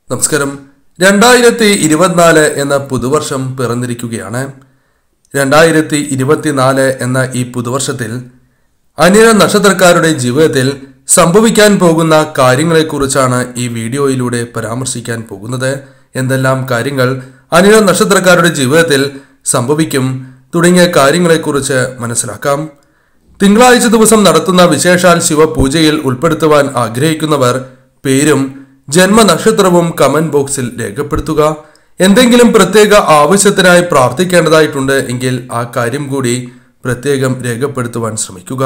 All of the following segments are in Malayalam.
നമസ്കാരം രണ്ടായിരത്തി ഇരുപത്തിനാല് എന്ന പുതുവർഷം പിറന്നിരിക്കുകയാണ് രണ്ടായിരത്തി ഇരുപത്തിനാല് എന്ന ഈ പുതുവർഷത്തിൽ അനിഴ നക്ഷത്രക്കാരുടെ ജീവിതത്തിൽ സംഭവിക്കാൻ പോകുന്ന കാര്യങ്ങളെക്കുറിച്ചാണ് ഈ വീഡിയോയിലൂടെ പരാമർശിക്കാൻ പോകുന്നത് എന്തെല്ലാം കാര്യങ്ങൾ അനിഴ നക്ഷത്രക്കാരുടെ ജീവിതത്തിൽ സംഭവിക്കും തുടങ്ങിയ കാര്യങ്ങളെക്കുറിച്ച് മനസ്സിലാക്കാം തിങ്കളാഴ്ച ദിവസം നടത്തുന്ന വിശേഷാൽ ശിവപൂജയിൽ ഉൾപ്പെടുത്തുവാൻ ആഗ്രഹിക്കുന്നവർ പേരും ജന്മനക്ഷത്രവും കമന്റ് ബോക്സിൽ രേഖപ്പെടുത്തുക എന്തെങ്കിലും പ്രത്യേക ആവശ്യത്തിനായി പ്രാർത്ഥിക്കേണ്ടതായിട്ടുണ്ട് എങ്കിൽ ആ കാര്യം കൂടി പ്രത്യേകം രേഖപ്പെടുത്തുവാൻ ശ്രമിക്കുക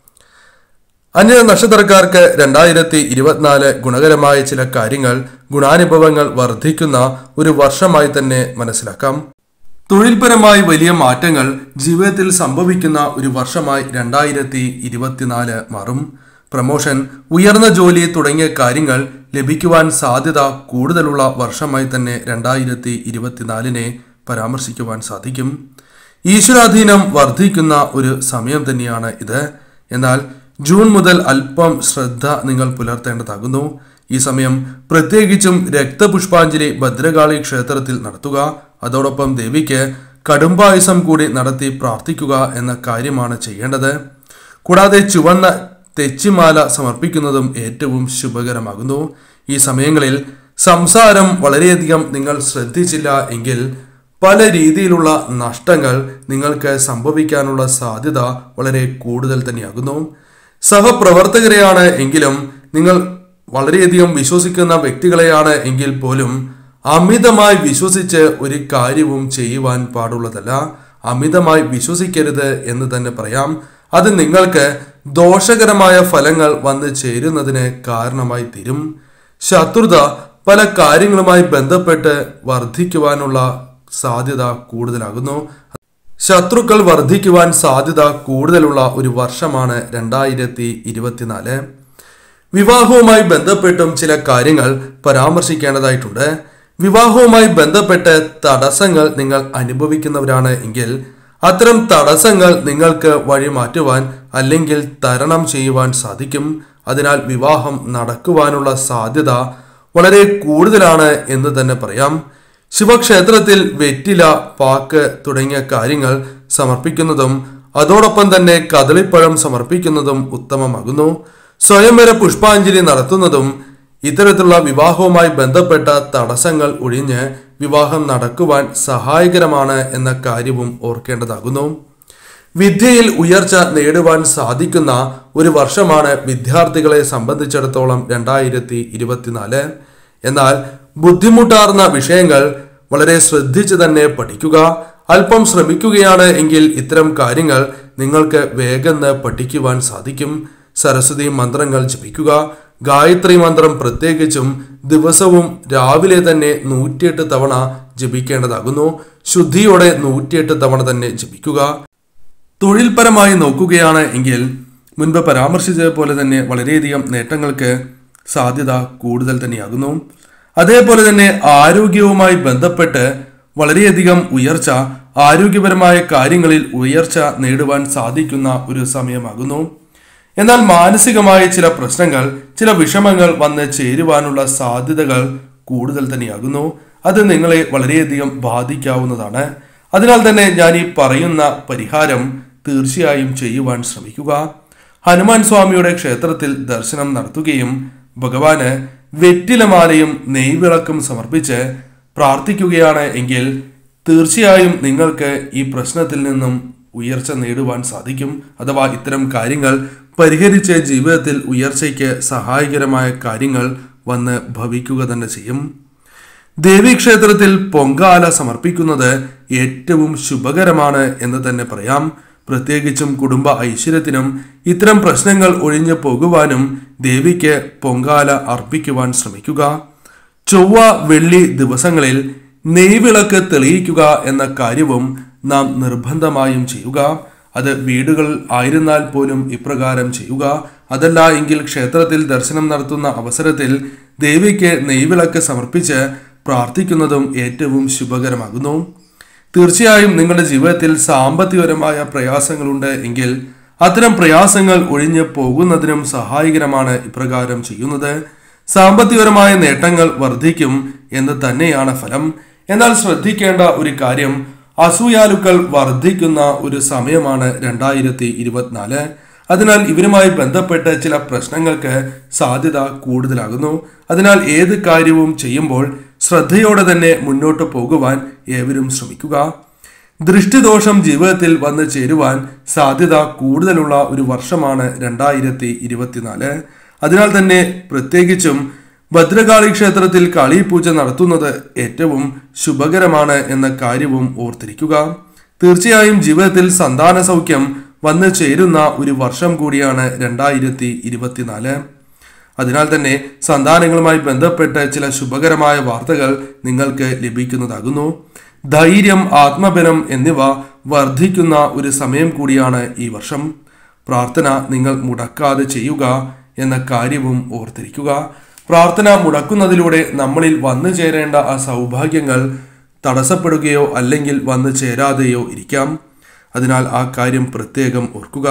അന്യ നക്ഷത്രക്കാർക്ക് രണ്ടായിരത്തി ഇരുപത്തിനാല് ഗുണകരമായ ചില കാര്യങ്ങൾ ഗുണാനുഭവങ്ങൾ വർദ്ധിക്കുന്ന ഒരു വർഷമായി തന്നെ മനസ്സിലാക്കാം തൊഴിൽപരമായി വലിയ മാറ്റങ്ങൾ ജീവിതത്തിൽ സംഭവിക്കുന്ന ഒരു വർഷമായി രണ്ടായിരത്തി ഇരുപത്തിനാല് മാറും പ്രമോഷൻ ഉയർന്ന ജോലി തുടങ്ങിയ കാര്യങ്ങൾ ലഭിക്കുവാൻ സാധ്യത കൂടുതലുള്ള വർഷമായി തന്നെ രണ്ടായിരത്തി ഇരുപത്തിനാലിനെ പരാമർശിക്കുവാൻ സാധിക്കും ഈശ്വരാധീനം വർദ്ധിക്കുന്ന ഒരു സമയം തന്നെയാണ് ഇത് എന്നാൽ ജൂൺ മുതൽ അല്പം ശ്രദ്ധ നിങ്ങൾ പുലർത്തേണ്ടതാകുന്നു ഈ സമയം പ്രത്യേകിച്ചും രക്തപുഷ്പാഞ്ജലി ഭദ്രകാളി ക്ഷേത്രത്തിൽ നടത്തുക അതോടൊപ്പം ദേവിക്ക് കടുംബായുസം കൂടി നടത്തി പ്രാർത്ഥിക്കുക എന്ന കാര്യമാണ് ചെയ്യേണ്ടത് കൂടാതെ ചുവന്ന തെച്ചിമാല സമർപ്പിക്കുന്നതും ഏറ്റവും ശുഭകരമാകുന്നു ഈ സമയങ്ങളിൽ സംസാരം വളരെയധികം നിങ്ങൾ ശ്രദ്ധിച്ചില്ല എങ്കിൽ പല രീതിയിലുള്ള നഷ്ടങ്ങൾ നിങ്ങൾക്ക് സംഭവിക്കാനുള്ള സാധ്യത വളരെ കൂടുതൽ തന്നെയാകുന്നു സഹപ്രവർത്തകരെയാണ് എങ്കിലും നിങ്ങൾ വളരെയധികം വിശ്വസിക്കുന്ന വ്യക്തികളെയാണ് എങ്കിൽ പോലും അമിതമായി വിശ്വസിച്ച് ഒരു കാര്യവും ചെയ്യുവാൻ പാടുള്ളതല്ല അമിതമായി വിശ്വസിക്കരുത് എന്ന് തന്നെ പറയാം അത് നിങ്ങൾക്ക് ദോഷകരമായ ഫലങ്ങൾ വന്നു ചേരുന്നതിന് കാരണമായി തീരും ശത്രുത പല കാര്യങ്ങളുമായി ബന്ധപ്പെട്ട് വർദ്ധിക്കുവാനുള്ള സാധ്യത കൂടുതലാകുന്നു ശത്രുക്കൾ വർദ്ധിക്കുവാൻ സാധ്യത കൂടുതലുള്ള ഒരു വർഷമാണ് രണ്ടായിരത്തി ഇരുപത്തിനാല് വിവാഹവുമായി ബന്ധപ്പെട്ടും ചില കാര്യങ്ങൾ പരാമർശിക്കേണ്ടതായിട്ടുണ്ട് വിവാഹവുമായി ബന്ധപ്പെട്ട് തടസ്സങ്ങൾ നിങ്ങൾ അനുഭവിക്കുന്നവരാണ് എങ്കിൽ അത്തരം തടസ്സങ്ങൾ നിങ്ങൾക്ക് വഴിമാറ്റുവാൻ അല്ലെങ്കിൽ തരണം ചെയ്യുവാൻ സാധിക്കും അതിനാൽ വിവാഹം നടക്കുവാനുള്ള സാധ്യത വളരെ കൂടുതലാണ് എന്ന് തന്നെ പറയാം ശിവക്ഷേത്രത്തിൽ വെറ്റില പാക്ക് തുടങ്ങിയ കാര്യങ്ങൾ സമർപ്പിക്കുന്നതും അതോടൊപ്പം തന്നെ കദളിപ്പഴം സമർപ്പിക്കുന്നതും ഉത്തമമാകുന്നു സ്വയംവര പുഷ്പാഞ്ജലി നടത്തുന്നതും ഇത്തരത്തിലുള്ള വിവാഹവുമായി ബന്ധപ്പെട്ട തടസ്സങ്ങൾ ഒഴിഞ്ഞ് വിവാഹം നടക്കുവാൻ സഹായകരമാണ് എന്ന കാര്യവും ഓർക്കേണ്ടതാകുന്നു വിദ്യയിൽ ഉയർച്ച നേടുവാൻ സാധിക്കുന്ന ഒരു വർഷമാണ് വിദ്യാർത്ഥികളെ സംബന്ധിച്ചിടത്തോളം രണ്ടായിരത്തി ഇരുപത്തിനാല് എന്നാൽ ബുദ്ധിമുട്ടാർന്ന വിഷയങ്ങൾ വളരെ ശ്രദ്ധിച്ച് തന്നെ പഠിക്കുക അല്പം ശ്രമിക്കുകയാണ് എങ്കിൽ ഇത്തരം കാര്യങ്ങൾ നിങ്ങൾക്ക് വേഗം പഠിക്കുവാൻ സാധിക്കും സരസ്വതി മന്ത്രങ്ങൾ ജപിക്കുക ഗായത്രി മന്ത്രം പ്രത്യേകിച്ചും ദിവസവും രാവിലെ തന്നെ നൂറ്റിയെട്ട് തവണ ജപിക്കേണ്ടതാകുന്നു ശുദ്ധിയോടെ നൂറ്റിയെട്ട് തവണ തന്നെ ജപിക്കുക തൊഴിൽപരമായി നോക്കുകയാണ് എങ്കിൽ മുൻപ് പരാമർശിച്ചതുപോലെ തന്നെ വളരെയധികം നേട്ടങ്ങൾക്ക് സാധ്യത കൂടുതൽ തന്നെയാകുന്നു അതേപോലെ തന്നെ ആരോഗ്യവുമായി ബന്ധപ്പെട്ട് വളരെയധികം ഉയർച്ച ആരോഗ്യപരമായ കാര്യങ്ങളിൽ ഉയർച്ച നേടുവാൻ സാധിക്കുന്ന ഒരു സമയമാകുന്നു എന്നാൽ മാനസികമായ ചില പ്രശ്നങ്ങൾ ചില വിഷമങ്ങൾ വന്ന് ചേരുവാനുള്ള സാധ്യതകൾ കൂടുതൽ തന്നെയാകുന്നു അത് നിങ്ങളെ വളരെയധികം ബാധിക്കാവുന്നതാണ് അതിനാൽ തന്നെ ഞാൻ ഈ പറയുന്ന പരിഹാരം തീർച്ചയായും ചെയ്യുവാൻ ശ്രമിക്കുക ഹനുമാൻ സ്വാമിയുടെ ക്ഷേത്രത്തിൽ ദർശനം നടത്തുകയും ഭഗവാന് വെറ്റിലമാലയും നെയ്വിളക്കും സമർപ്പിച്ച് പ്രാർത്ഥിക്കുകയാണ് എങ്കിൽ തീർച്ചയായും നിങ്ങൾക്ക് ഈ പ്രശ്നത്തിൽ നിന്നും ഉയർച്ച നേടുവാൻ സാധിക്കും അഥവാ ഇത്തരം കാര്യങ്ങൾ പരിഹരിച്ച് ജീവിതത്തിൽ ഉയർച്ചയ്ക്ക് സഹായകരമായ കാര്യങ്ങൾ വന്ന് ഭവിക്കുക തന്നെ ചെയ്യും ദേവീക്ഷേത്രത്തിൽ പൊങ്കാല സമർപ്പിക്കുന്നത് ഏറ്റവും ശുഭകരമാണ് എന്ന് തന്നെ പറയാം പ്രത്യേകിച്ചും കുടുംബ ഐശ്വര്യത്തിനും ഇത്തരം പ്രശ്നങ്ങൾ ഒഴിഞ്ഞു പോകുവാനും ദേവിക്ക് പൊങ്കാല അർപ്പിക്കുവാൻ ശ്രമിക്കുക ചൊവ്വ വെള്ളി ദിവസങ്ങളിൽ നെയ്വിളക്ക് തെളിയിക്കുക എന്ന കാര്യവും നാം നിർബന്ധമായും ചെയ്യുക അത് വീടുകൾ ആയിരുന്നാൽ പോലും ഇപ്രകാരം ചെയ്യുക അതല്ല എങ്കിൽ ക്ഷേത്രത്തിൽ ദർശനം നടത്തുന്ന അവസരത്തിൽ ദേവിക്ക് നെയ്വിളക്ക് സമർപ്പിച്ച് പ്രാർത്ഥിക്കുന്നതും ഏറ്റവും ശുഭകരമാകുന്നു തീർച്ചയായും നിങ്ങളുടെ ജീവിതത്തിൽ സാമ്പത്തികപരമായ പ്രയാസങ്ങളുണ്ട് എങ്കിൽ അത്തരം പ്രയാസങ്ങൾ ഒഴിഞ്ഞു പോകുന്നതിനും സഹായകരമാണ് ഇപ്രകാരം ചെയ്യുന്നത് സാമ്പത്തികപരമായ നേട്ടങ്ങൾ വർദ്ധിക്കും എന്ന് തന്നെയാണ് ഫലം എന്നാൽ ശ്രദ്ധിക്കേണ്ട ഒരു കാര്യം അസൂയാലുക്കൾ വർദ്ധിക്കുന്ന ഒരു സമയമാണ് രണ്ടായിരത്തി ഇരുപത്തിനാല് അതിനാൽ ഇവരുമായി ബന്ധപ്പെട്ട് ചില പ്രശ്നങ്ങൾക്ക് സാധ്യത കൂടുതലാകുന്നു അതിനാൽ ഏത് കാര്യവും ചെയ്യുമ്പോൾ ശ്രദ്ധയോടെ തന്നെ മുന്നോട്ട് പോകുവാൻ ഏവരും ശ്രമിക്കുക ദൃഷ്ടിദോഷം ജീവിതത്തിൽ വന്നു ചേരുവാൻ സാധ്യത കൂടുതലുള്ള ഒരു വർഷമാണ് രണ്ടായിരത്തി ഇരുപത്തിനാല് അതിനാൽ തന്നെ പ്രത്യേകിച്ചും ഭദ്രകാളി ക്ഷേത്രത്തിൽ കാളിപൂജ നടത്തുന്നത് ഏറ്റവും ശുഭകരമാണ് എന്ന കാര്യവും ഓർത്തിരിക്കുക തീർച്ചയായും ജീവിതത്തിൽ സന്താന സൗഖ്യം വന്നു ചേരുന്ന ഒരു വർഷം കൂടിയാണ് രണ്ടായിരത്തി ഇരുപത്തിനാല് അതിനാൽ തന്നെ സന്താനങ്ങളുമായി ബന്ധപ്പെട്ട് ചില ശുഭകരമായ വാർത്തകൾ നിങ്ങൾക്ക് ലഭിക്കുന്നതാകുന്നു ധൈര്യം ആത്മബലം എന്നിവ വർദ്ധിക്കുന്ന ഒരു സമയം കൂടിയാണ് ഈ വർഷം പ്രാർത്ഥന നിങ്ങൾ മുടക്കാതെ ചെയ്യുക എന്ന കാര്യവും ഓർത്തിരിക്കുക പ്രാർത്ഥന മുടക്കുന്നതിലൂടെ നമ്മളിൽ വന്നു ചേരേണ്ട ആ സൗഭാഗ്യങ്ങൾ തടസ്സപ്പെടുകയോ അല്ലെങ്കിൽ വന്നു ചേരാതെയോ ഇരിക്കാം അതിനാൽ ആ കാര്യം പ്രത്യേകം ഓർക്കുക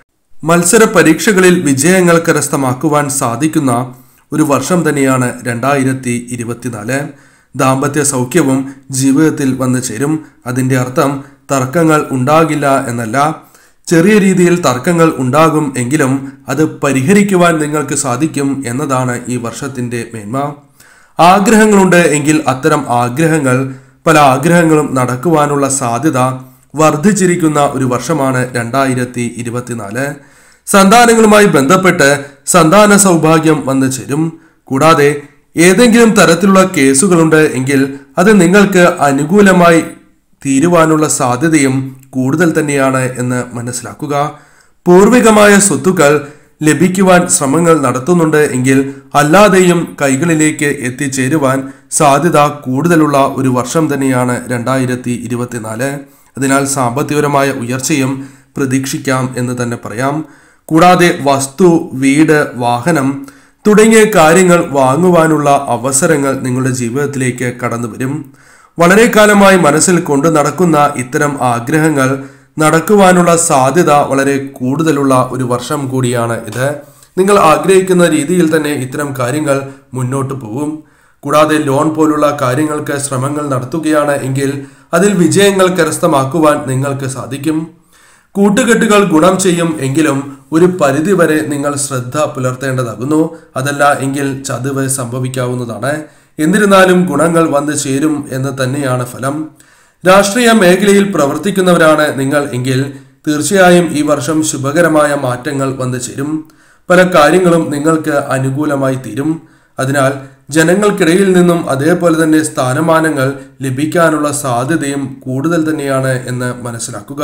മത്സര പരീക്ഷകളിൽ വിജയങ്ങൾ കരസ്ഥമാക്കുവാൻ സാധിക്കുന്ന ഒരു വർഷം തന്നെയാണ് രണ്ടായിരത്തി ഇരുപത്തിനാല് ദാമ്പത്യ സൗഖ്യവും ജീവിതത്തിൽ വന്നു ചേരും അതിൻ്റെ അർത്ഥം തർക്കങ്ങൾ ഉണ്ടാകില്ല എന്നല്ല ചെറിയ രീതിയിൽ തർക്കങ്ങൾ ഉണ്ടാകും എങ്കിലും അത് പരിഹരിക്കുവാൻ നിങ്ങൾക്ക് സാധിക്കും എന്നതാണ് ഈ വർഷത്തിന്റെ മേന്മ ആഗ്രഹങ്ങളുണ്ട് എങ്കിൽ അത്തരം ആഗ്രഹങ്ങൾ പല ആഗ്രഹങ്ങളും നടക്കുവാനുള്ള സാധ്യത വർദ്ധിച്ചിരിക്കുന്ന ഒരു വർഷമാണ് രണ്ടായിരത്തി ഇരുപത്തിനാല് സന്താനങ്ങളുമായി ബന്ധപ്പെട്ട് സന്താന സൗഭാഗ്യം വന്നു ചേരും കൂടാതെ ഏതെങ്കിലും തരത്തിലുള്ള കേസുകളുണ്ട് എങ്കിൽ അത് നിങ്ങൾക്ക് അനുകൂലമായി തീരുവാനുള്ള സാധ്യതയും കൂടുതൽ തന്നെയാണ് എന്ന് മനസ്സിലാക്കുക പൂർവികമായ സ്വത്തുക്കൾ ലഭിക്കുവാൻ ശ്രമങ്ങൾ നടത്തുന്നുണ്ട് എങ്കിൽ അല്ലാതെയും കൈകളിലേക്ക് എത്തിച്ചേരുവാൻ സാധ്യത കൂടുതലുള്ള ഒരു വർഷം തന്നെയാണ് രണ്ടായിരത്തി ഇരുപത്തിനാല് അതിനാൽ സാമ്പത്തികപരമായ ഉയർച്ചയും പ്രതീക്ഷിക്കാം എന്ന് തന്നെ പറയാം കൂടാതെ വസ്തു വീട് വാഹനം തുടങ്ങിയ കാര്യങ്ങൾ വാങ്ങുവാനുള്ള അവസരങ്ങൾ നിങ്ങളുടെ ജീവിതത്തിലേക്ക് കടന്നു വരും വളരെ കാലമായി മനസ്സിൽ കൊണ്ടു നടക്കുന്ന ഇത്തരം ആഗ്രഹങ്ങൾ നടക്കുവാനുള്ള സാധ്യത വളരെ കൂടുതലുള്ള ഒരു വർഷം കൂടിയാണ് ഇത് നിങ്ങൾ ആഗ്രഹിക്കുന്ന രീതിയിൽ തന്നെ ഇത്തരം കാര്യങ്ങൾ മുന്നോട്ട് പോകും കൂടാതെ ലോൺ പോലുള്ള കാര്യങ്ങൾക്ക് ശ്രമങ്ങൾ നടത്തുകയാണ് എങ്കിൽ അതിൽ വിജയങ്ങൾ കരസ്ഥമാക്കുവാൻ നിങ്ങൾക്ക് സാധിക്കും കൂട്ടുകെട്ടുകൾ ഗുണം ചെയ്യും എങ്കിലും ഒരു പരിധിവരെ നിങ്ങൾ ശ്രദ്ധ പുലർത്തേണ്ടതാകുന്നു അതല്ല എങ്കിൽ ചതിവ് സംഭവിക്കാവുന്നതാണ് എന്നിരുന്നാലും ഗുണങ്ങൾ വന്നു ചേരും എന്ന് തന്നെയാണ് ഫലം രാഷ്ട്രീയ മേഖലയിൽ പ്രവർത്തിക്കുന്നവരാണ് നിങ്ങൾ എങ്കിൽ തീർച്ചയായും ഈ വർഷം ശുഭകരമായ മാറ്റങ്ങൾ വന്നു ചേരും പല കാര്യങ്ങളും നിങ്ങൾക്ക് അനുകൂലമായി തീരും അതിനാൽ ജനങ്ങൾക്കിടയിൽ നിന്നും അതേപോലെ തന്നെ സ്ഥാനമാനങ്ങൾ ലഭിക്കാനുള്ള സാധ്യതയും കൂടുതൽ തന്നെയാണ് എന്ന് മനസ്സിലാക്കുക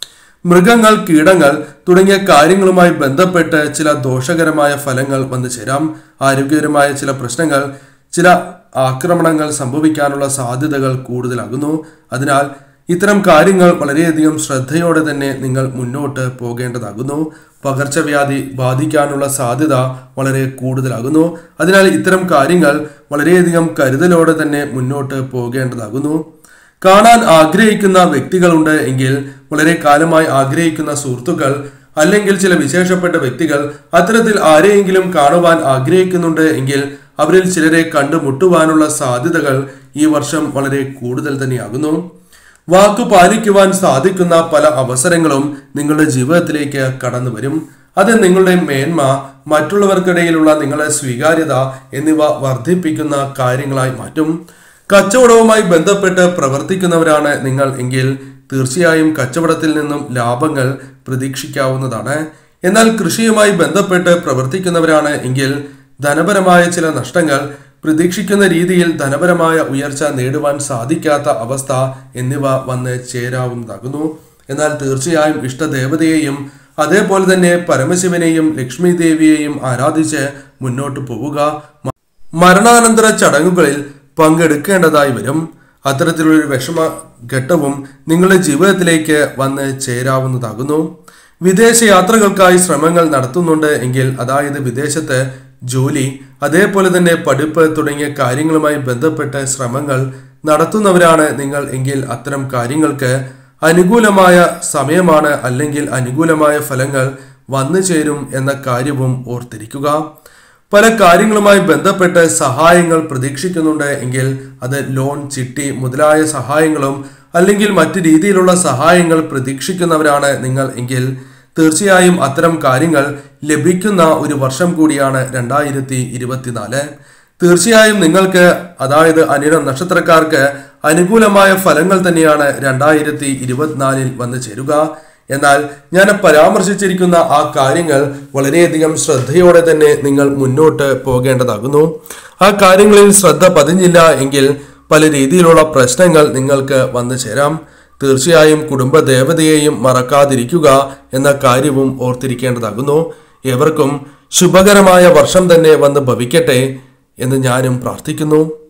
മൃഗങ്ങൾ കീടങ്ങൾ തുടങ്ങിയ കാര്യങ്ങളുമായി ബന്ധപ്പെട്ട് ചില ദോഷകരമായ ഫലങ്ങൾ വന്നു ചേരാം ആരോഗ്യകരമായ ചില പ്രശ്നങ്ങൾ ചില ആക്രമണങ്ങൾ സംഭവിക്കാനുള്ള സാധ്യതകൾ കൂടുതലാകുന്നു അതിനാൽ ഇത്തരം കാര്യങ്ങൾ വളരെയധികം ശ്രദ്ധയോടെ തന്നെ നിങ്ങൾ മുന്നോട്ട് പോകേണ്ടതാകുന്നു പകർച്ചവ്യാധി ബാധിക്കാനുള്ള സാധ്യത വളരെ കൂടുതലാകുന്നു അതിനാൽ ഇത്തരം കാര്യങ്ങൾ വളരെയധികം കരുതലോടെ തന്നെ മുന്നോട്ട് പോകേണ്ടതാകുന്നു കാണാൻ ആഗ്രഹിക്കുന്ന വ്യക്തികളുണ്ട് എങ്കിൽ വളരെ കാലമായി ആഗ്രഹിക്കുന്ന സുഹൃത്തുക്കൾ അല്ലെങ്കിൽ ചില വിശേഷപ്പെട്ട വ്യക്തികൾ അത്തരത്തിൽ ആരെയെങ്കിലും കാണുവാൻ ആഗ്രഹിക്കുന്നുണ്ട് എങ്കിൽ അവരിൽ ചിലരെ കണ്ടുമുട്ടുവാനുള്ള സാധ്യതകൾ ഈ വർഷം വളരെ കൂടുതൽ തന്നെയാകുന്നു വാക്കു പാലിക്കുവാൻ സാധിക്കുന്ന പല അവസരങ്ങളും നിങ്ങളുടെ ജീവിതത്തിലേക്ക് കടന്നു വരും അത് നിങ്ങളുടെ മേന്മ മറ്റുള്ളവർക്കിടയിലുള്ള നിങ്ങളുടെ സ്വീകാര്യത എന്നിവ വർദ്ധിപ്പിക്കുന്ന കാര്യങ്ങളായി മാറ്റും കച്ചവടവുമായി ബന്ധപ്പെട്ട് പ്രവർത്തിക്കുന്നവരാണ് നിങ്ങൾ എങ്കിൽ തീർച്ചയായും കച്ചവടത്തിൽ നിന്നും ലാഭങ്ങൾ പ്രതീക്ഷിക്കാവുന്നതാണ് എന്നാൽ കൃഷിയുമായി ബന്ധപ്പെട്ട് പ്രവർത്തിക്കുന്നവരാണ് എങ്കിൽ ധനപരമായ ചില നഷ്ടങ്ങൾ പ്രതീക്ഷിക്കുന്ന രീതിയിൽ ധനപരമായ ഉയർച്ച നേടുവാൻ സാധിക്കാത്ത അവസ്ഥ എന്നിവ വന്ന് ചേരാവുന്നതാകുന്നു എന്നാൽ തീർച്ചയായും ഇഷ്ടദേവതയെയും അതേപോലെ തന്നെ പരമശിവനെയും ലക്ഷ്മി ദേവിയെയും ആരാധിച്ച് മുന്നോട്ട് പോവുക മ- മരണാനന്തര ചടങ്ങുകളിൽ പങ്കെടുക്കേണ്ടതായി വരും അത്തരത്തിലൊരു വിഷമ ഘട്ടവും നിങ്ങളുടെ ജീവിതത്തിലേക്ക് വന്ന് ചേരാവുന്നതാകുന്നു വിദേശ യാത്രകൾക്കായി ശ്രമങ്ങൾ നടത്തുന്നുണ്ട് എങ്കിൽ അതായത് വിദേശത്ത് ജോലി അതേപോലെ തന്നെ പഠിപ്പ് തുടങ്ങിയ കാര്യങ്ങളുമായി ബന്ധപ്പെട്ട ശ്രമങ്ങൾ നടത്തുന്നവരാണ് നിങ്ങൾ എങ്കിൽ അത്തരം കാര്യങ്ങൾക്ക് അനുകൂലമായ സമയമാണ് അല്ലെങ്കിൽ അനുകൂലമായ ഫലങ്ങൾ വന്നു ചേരും എന്ന കാര്യവും ഓർത്തിരിക്കുക പല കാര്യങ്ങളുമായി ബന്ധപ്പെട്ട് സഹായങ്ങൾ പ്രതീക്ഷിക്കുന്നുണ്ട് എങ്കിൽ അത് ലോൺ ചിട്ടി മുതലായ സഹായങ്ങളും അല്ലെങ്കിൽ മറ്റു രീതിയിലുള്ള സഹായങ്ങൾ പ്രതീക്ഷിക്കുന്നവരാണ് നിങ്ങൾ എങ്കിൽ തീർച്ചയായും അത്തരം കാര്യങ്ങൾ ലഭിക്കുന്ന ഒരു വർഷം കൂടിയാണ് രണ്ടായിരത്തി ഇരുപത്തിനാല് തീർച്ചയായും നിങ്ങൾക്ക് അതായത് അനിഴം നക്ഷത്രക്കാർക്ക് അനുകൂലമായ ഫലങ്ങൾ തന്നെയാണ് രണ്ടായിരത്തി ഇരുപത്തിനാലിൽ വന്നു ചേരുക എന്നാൽ ഞാൻ പരാമർശിച്ചിരിക്കുന്ന ആ കാര്യങ്ങൾ വളരെയധികം ശ്രദ്ധയോടെ തന്നെ നിങ്ങൾ മുന്നോട്ട് പോകേണ്ടതാകുന്നു ആ കാര്യങ്ങളിൽ ശ്രദ്ധ പതിഞ്ഞില്ല എങ്കിൽ പല രീതിയിലുള്ള പ്രശ്നങ്ങൾ നിങ്ങൾക്ക് വന്നു ചേരാം തീർച്ചയായും കുടുംബ ദേവതയെയും മറക്കാതിരിക്കുക എന്ന കാര്യവും ഓർത്തിരിക്കേണ്ടതാകുന്നു എവർക്കും ശുഭകരമായ വർഷം തന്നെ വന്ന് ഭവിക്കട്ടെ എന്ന് ഞാനും പ്രാർത്ഥിക്കുന്നു